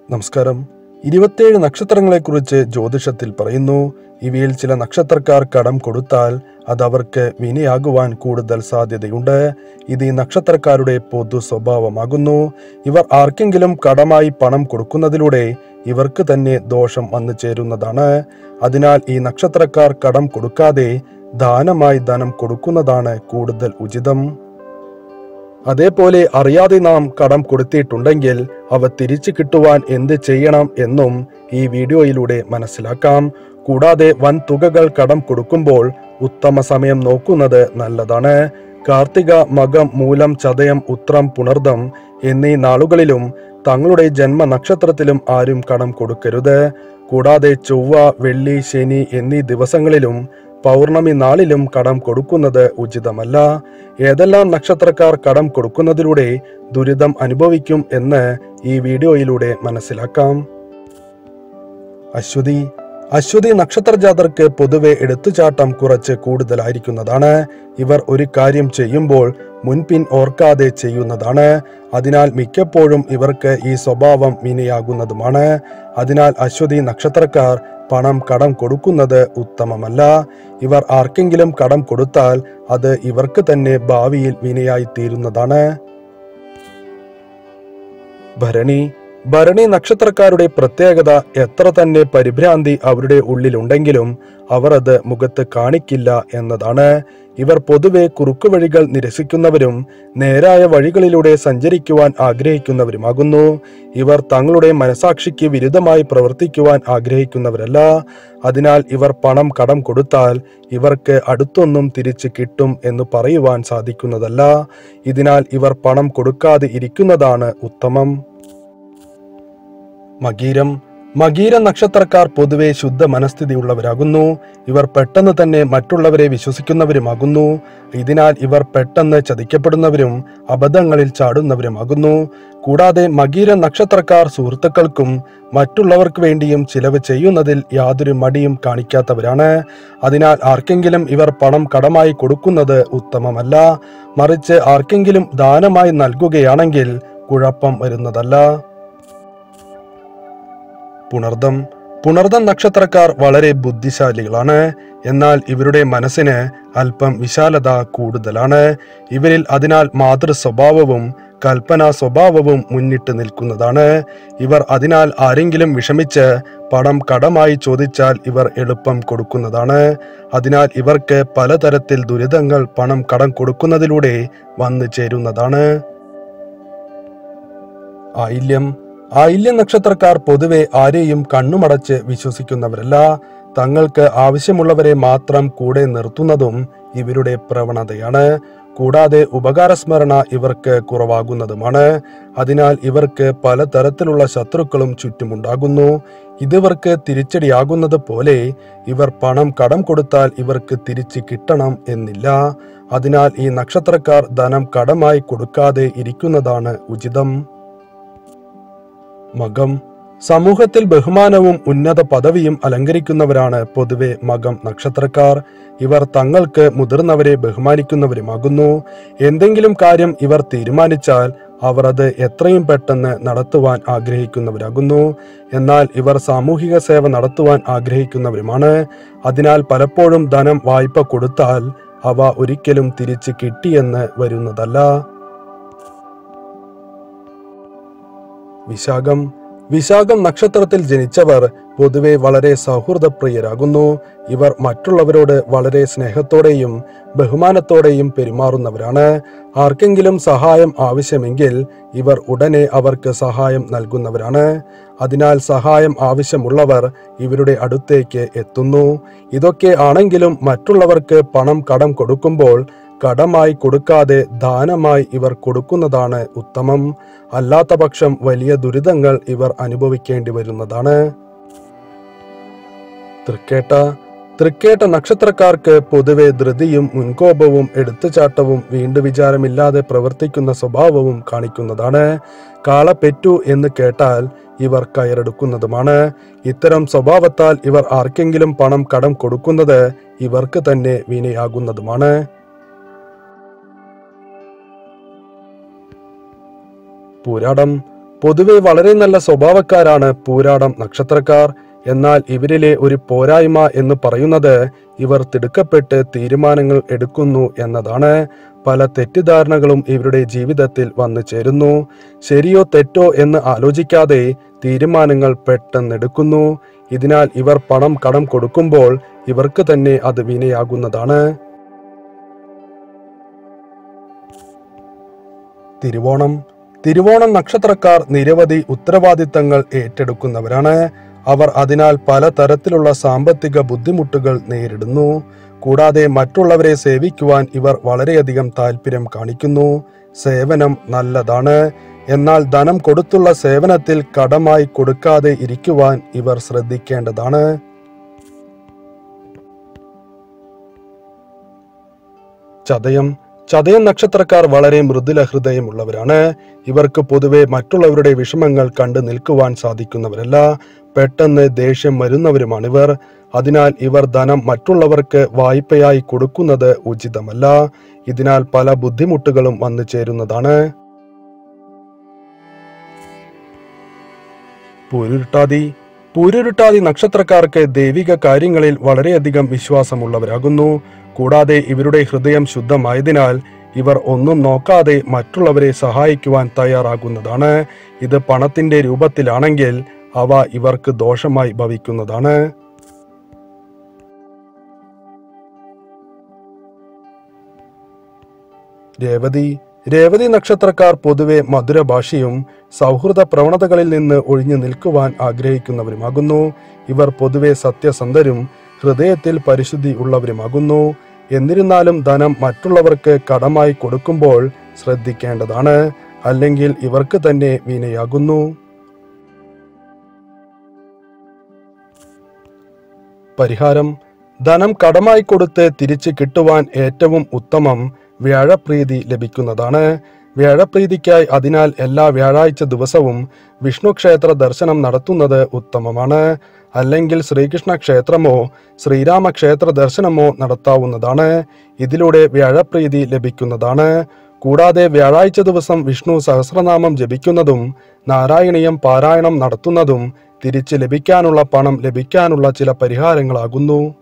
നമസ്കാരം ഇരുപത്തിയേഴ് നക്ഷത്രങ്ങളെക്കുറിച്ച് ജ്യോതിഷത്തിൽ പറയുന്നു ഇവയിൽ ചില നക്ഷത്രക്കാർ കടം കൊടുത്താൽ അത് അവർക്ക് വിനയാകുവാൻ കൂടുതൽ സാധ്യതയുണ്ട് ഇത് ഈ നക്ഷത്രക്കാരുടെ പൊതു സ്വഭാവമാകുന്നു ഇവർ ആർക്കെങ്കിലും കടമായി പണം കൊടുക്കുന്നതിലൂടെ ഇവർക്ക് തന്നെ ദോഷം വന്നു ചേരുന്നതാണ് അതിനാൽ ഈ നക്ഷത്രക്കാർ കടം കൊടുക്കാതെ ദാനമായി ധനം കൊടുക്കുന്നതാണ് കൂടുതൽ ഉചിതം അതേപോലെ അറിയാതെ നാം കടം കൊടുത്തിട്ടുണ്ടെങ്കിൽ അവ തിരിച്ചു കിട്ടുവാൻ എന്ത് ചെയ്യണം എന്നും ഈ വീഡിയോയിലൂടെ മനസ്സിലാക്കാം കൂടാതെ വൻ തുകകൾ കടം കൊടുക്കുമ്പോൾ ഉത്തമ സമയം നോക്കുന്നത് നല്ലതാണ് കാർത്തിക മകം മൂലം ചതയം ഉത്രം പുണർദം എന്നീ നാളുകളിലും തങ്ങളുടെ ജന്മ നക്ഷത്രത്തിലും ആരും കടം കൊടുക്കരുത് കൂടാതെ ചൊവ്വ വെള്ളി ശനി എന്നീ ദിവസങ്ങളിലും പൗർണമി നാളിലും കടം കൊടുക്കുന്നത് ഉചിതമല്ല ഏതെല്ലാം നക്ഷത്രക്കാർ കടം കൊടുക്കുന്നതിലൂടെ ദുരിതം അനുഭവിക്കും എന്ന് ഈ വീഡിയോയിലൂടെ മനസ്സിലാക്കാം അശ്വതി അശ്വതി നക്ഷത്ര ജാതർക്ക് പൊതുവെ എടുത്തുചാട്ടം കുറച്ച് കൂടുതലായിരിക്കുന്നതാണ് ഇവർ ഒരു കാര്യം ചെയ്യുമ്പോൾ മുൻപിൻ ഓർക്കാതെ ചെയ്യുന്നതാണ് അതിനാൽ മിക്കപ്പോഴും ഇവർക്ക് ഈ സ്വഭാവം വിനയാകുന്നതുമാണ് അതിനാൽ അശ്വതി നക്ഷത്രക്കാർ പണം കടം കൊടുക്കുന്നത് ഉത്തമമല്ല ഇവർ ആർക്കെങ്കിലും കടം കൊടുത്താൽ അത് ഇവർക്ക് തന്നെ ഭാവിയിൽ വിനയായി തീരുന്നതാണ് ഭരണി ഭരണി നക്ഷത്രക്കാരുടെ പ്രത്യേകത എത്ര തന്നെ പരിഭ്രാന്തി അവരുടെ ഉള്ളിലുണ്ടെങ്കിലും അവർ അത് മുഖത്ത് കാണിക്കില്ല എന്നതാണ് ഇവർ പൊതുവെ കുറുക്കുവഴികൾ നിരസിക്കുന്നവരും നേരായ വഴികളിലൂടെ സഞ്ചരിക്കുവാൻ ആഗ്രഹിക്കുന്നവരുമാകുന്നു ഇവർ തങ്ങളുടെ മനസാക്ഷിക്ക് വിരുദ്ധമായി പ്രവർത്തിക്കുവാൻ ആഗ്രഹിക്കുന്നവരല്ല അതിനാൽ ഇവർ പണം കടം കൊടുത്താൽ ഇവർക്ക് അടുത്തൊന്നും തിരിച്ചു കിട്ടും എന്ന് പറയുവാൻ സാധിക്കുന്നതല്ല ഇതിനാൽ ഇവർ പണം കൊടുക്കാതെ ഇരിക്കുന്നതാണ് ഉത്തമം മകീരം മകീര നക്ഷത്രക്കാർ പൊതുവെ ശുദ്ധ മനസ്ഥിതിയുള്ളവരാകുന്നു ഇവർ പെട്ടെന്ന് തന്നെ മറ്റുള്ളവരെ വിശ്വസിക്കുന്നവരുമാകുന്നു ഇതിനാൽ ഇവർ പെട്ടെന്ന് ചതിക്കപ്പെടുന്നവരും അബദ്ധങ്ങളിൽ ചാടുന്നവരുമാകുന്നു കൂടാതെ മകീര നക്ഷത്രക്കാർ സുഹൃത്തുക്കൾക്കും മറ്റുള്ളവർക്ക് വേണ്ടിയും ചിലവ് ചെയ്യുന്നതിൽ യാതൊരു മടിയും കാണിക്കാത്തവരാണ് അതിനാൽ ആർക്കെങ്കിലും ഇവർ പണം കടമായി കൊടുക്കുന്നത് ഉത്തമമല്ല മറിച്ച് ആർക്കെങ്കിലും ദാനമായി നൽകുകയാണെങ്കിൽ കുഴപ്പം വരുന്നതല്ല പുണർദം പുണർദം നക്ഷത്രക്കാർ വളരെ ബുദ്ധിശാലികളാണ് എന്നാൽ ഇവരുടെ മനസ്സിന് അല്പം വിശാലത കൂടുതലാണ് ഇവരിൽ അതിനാൽ മാതൃ സ്വഭാവവും കൽപ്പന സ്വഭാവവും മുന്നിട്ട് നിൽക്കുന്നതാണ് ഇവർ അതിനാൽ ആരെങ്കിലും വിഷമിച്ച് പണം കടമായി ചോദിച്ചാൽ ഇവർ എളുപ്പം കൊടുക്കുന്നതാണ് അതിനാൽ ഇവർക്ക് പലതരത്തിൽ ദുരിതങ്ങൾ പണം കടം കൊടുക്കുന്നതിലൂടെ വന്നു ചേരുന്നതാണ് ആയില്യം ആയില്യം നക്ഷത്രക്കാർ പൊതുവെ ആരെയും കണ്ണുമടച്ച് വിശ്വസിക്കുന്നവരല്ല തങ്ങൾക്ക് ആവശ്യമുള്ളവരെ മാത്രം കൂടെ നിർത്തുന്നതും ഇവരുടെ പ്രവണതയാണ് കൂടാതെ ഉപകാരസ്മരണ ഇവർക്ക് കുറവാകുന്നതുമാണ് അതിനാൽ ഇവർക്ക് പലതരത്തിലുള്ള ശത്രുക്കളും ചുറ്റുമുണ്ടാകുന്നു ഇതിവർക്ക് തിരിച്ചടിയാകുന്നത് പോലെ ഇവർ പണം കടം കൊടുത്താൽ ഇവർക്ക് തിരിച്ചു കിട്ടണം എന്നില്ല അതിനാൽ ഈ നക്ഷത്രക്കാർ ധനം കടമായി കൊടുക്കാതെ ഇരിക്കുന്നതാണ് ഉചിതം മകം സമൂഹത്തിൽ ബഹുമാനവും ഉന്നത പദവിയും അലങ്കരിക്കുന്നവരാണ് പൊതുവെ മകം നക്ഷത്രക്കാർ ഇവർ തങ്ങൾക്ക് മുതിർന്നവരെ ബഹുമാനിക്കുന്നവരുമാകുന്നു എന്തെങ്കിലും കാര്യം ഇവർ തീരുമാനിച്ചാൽ അവർ അത് എത്രയും പെട്ടെന്ന് നടത്തുവാൻ ആഗ്രഹിക്കുന്നവരാകുന്നു എന്നാൽ ഇവർ സാമൂഹിക സേവ നടത്തുവാൻ ആഗ്രഹിക്കുന്നവരുമാണ് അതിനാൽ പലപ്പോഴും ധനം വായ്പ കൊടുത്താൽ അവ ഒരിക്കലും തിരിച്ചു കിട്ടിയെന്ന് വരുന്നതല്ല വിശാഖം വിശാഖം നക്ഷത്രത്തിൽ ജനിച്ചവർ പൊതുവെ വളരെ സൗഹൃദപ്രിയരാകുന്നു ഇവർ മറ്റുള്ളവരോട് വളരെ സ്നേഹത്തോടെയും ബഹുമാനത്തോടെയും പെരുമാറുന്നവരാണ് ആർക്കെങ്കിലും സഹായം ആവശ്യമെങ്കിൽ ഇവർ ഉടനെ അവർക്ക് സഹായം നൽകുന്നവരാണ് അതിനാൽ സഹായം ആവശ്യമുള്ളവർ ഇവരുടെ അടുത്തേക്ക് എത്തുന്നു ഇതൊക്കെ ആണെങ്കിലും മറ്റുള്ളവർക്ക് പണം കടം കൊടുക്കുമ്പോൾ കടമായി കൊടുക്കാതെ ദാനമായി ഇവർ കൊടുക്കുന്നതാണ് ഉത്തമം അല്ലാത്ത പക്ഷം വലിയ ദുരിതങ്ങൾ ഇവർ അനുഭവിക്കേണ്ടി വരുന്നതാണ് തൃക്കേട്ട തൃക്കേട്ട നക്ഷത്രക്കാർക്ക് പൊതുവെ ധൃതിയും മുൻകോപവും എടുത്തുചാട്ടവും വീണ്ടു വിചാരമില്ലാതെ പ്രവർത്തിക്കുന്ന സ്വഭാവവും കാണിക്കുന്നതാണ് കാള പെറ്റു എന്ന് കേട്ടാൽ ഇവർ കയറെടുക്കുന്നതുമാണ് ഇത്തരം സ്വഭാവത്താൽ ഇവർ ആർക്കെങ്കിലും പണം കടം കൊടുക്കുന്നത് ഇവർക്ക് തന്നെ വിനയാകുന്നതുമാണ് പൂരാടം പൊതുവെ വളരെ നല്ല സ്വഭാവക്കാരാണ് പൂരാടം നക്ഷത്രക്കാർ എന്നാൽ ഇവരിലെ ഒരു പോരായ്മ എന്ന് പറയുന്നത് ഇവർ തിടുക്കപ്പെട്ട് തീരുമാനങ്ങൾ എടുക്കുന്നു എന്നതാണ് പല തെറ്റിദ്ധാരണകളും ഇവരുടെ ജീവിതത്തിൽ വന്നു ചേരുന്നു ശരിയോ തെറ്റോ എന്ന് ആലോചിക്കാതെ തീരുമാനങ്ങൾ പെട്ടെന്നെടുക്കുന്നു ഇതിനാൽ ഇവർ പണം കടം കൊടുക്കുമ്പോൾ ഇവർക്ക് തന്നെ അത് വിനയാകുന്നതാണ് തിരുവോണം തിരുവോണം നക്ഷത്രക്കാർ നിരവധി ഉത്തരവാദിത്തങ്ങൾ ഏറ്റെടുക്കുന്നവരാണ് അവർ അതിനാൽ പലതരത്തിലുള്ള സാമ്പത്തിക ബുദ്ധിമുട്ടുകൾ നേരിടുന്നു കൂടാതെ മറ്റുള്ളവരെ സേവിക്കുവാൻ ഇവർ വളരെയധികം താല്പര്യം കാണിക്കുന്നു സേവനം നല്ലതാണ് എന്നാൽ ധനം കൊടുത്തുള്ള സേവനത്തിൽ കടമായി കൊടുക്കാതെ ഇരിക്കുവാൻ ഇവർ ശ്രദ്ധിക്കേണ്ടതാണ് ചതയം ചതയം നക്ഷത്രക്കാർ വളരെ മൃദുല ഹൃദയമുള്ളവരാണ് ഇവർക്ക് പൊതുവെ മറ്റുള്ളവരുടെ വിഷമങ്ങൾ കണ്ടു നിൽക്കുവാൻ സാധിക്കുന്നവരല്ല പെട്ടെന്ന് ദേഷ്യം വരുന്നവരുമാണിവർ അതിനാൽ ഇവർ ധനം മറ്റുള്ളവർക്ക് വായ്പയായി കൊടുക്കുന്നത് ഉചിതമല്ല ഇതിനാൽ പല ബുദ്ധിമുട്ടുകളും വന്നു ചേരുന്നതാണ് പൂരുരുട്ടാതി പൂരുരുട്ടാതി നക്ഷത്രക്കാർക്ക് ദൈവിക കാര്യങ്ങളിൽ വളരെയധികം വിശ്വാസമുള്ളവരാകുന്നു കൂടാതെ ഇവരുടെ ഹൃദയം ശുദ്ധമായതിനാൽ ഇവർ ഒന്നും നോക്കാതെ മറ്റുള്ളവരെ സഹായിക്കുവാൻ തയ്യാറാകുന്നതാണ് ഇത് പണത്തിന്റെ രൂപത്തിലാണെങ്കിൽ അവ ഇവർക്ക് ദോഷമായി ഭവിക്കുന്നതാണ് രേവതി രേവതി നക്ഷത്രക്കാർ പൊതുവെ മധുരഭാഷയും സൗഹൃദ പ്രവണതകളിൽ നിന്ന് ഒഴിഞ്ഞു നിൽക്കുവാൻ ആഗ്രഹിക്കുന്നവരുമാകുന്നു ഇവർ പൊതുവെ സത്യസന്ധരും ഹൃദയത്തിൽ പരിശുദ്ധി ഉള്ളവരുമാകുന്നു എന്നിരുന്നാലും ധനം മറ്റുള്ളവർക്ക് കടമായി കൊടുക്കുമ്പോൾ ശ്രദ്ധിക്കേണ്ടതാണ് അല്ലെങ്കിൽ ഇവർക്ക് തന്നെ വിനയാകുന്നു പരിഹാരം ധനം കടമായി കൊടുത്ത് തിരിച്ചു കിട്ടുവാൻ ഏറ്റവും ഉത്തമം വ്യാഴപ്രീതി ലഭിക്കുന്നതാണ് വ്യാഴപ്രീതിക്കായി അതിനാൽ എല്ലാ വ്യാഴാഴ്ച ദിവസവും വിഷ്ണു ക്ഷേത്ര ദർശനം നടത്തുന്നത് ഉത്തമമാണ് അല്ലെങ്കിൽ ശ്രീകൃഷ്ണ ക്ഷേത്രമോ ശ്രീരാമ ക്ഷേത്ര ദർശനമോ നടത്താവുന്നതാണ് ഇതിലൂടെ വ്യാഴപ്രീതി ലഭിക്കുന്നതാണ് കൂടാതെ വ്യാഴാഴ്ച ദിവസം വിഷ്ണു സഹസ്രനാമം ജപിക്കുന്നതും നാരായണീയം പാരായണം നടത്തുന്നതും തിരിച്ച് ലഭിക്കാനുള്ള പണം ലഭിക്കാനുള്ള ചില പരിഹാരങ്ങളാകുന്നു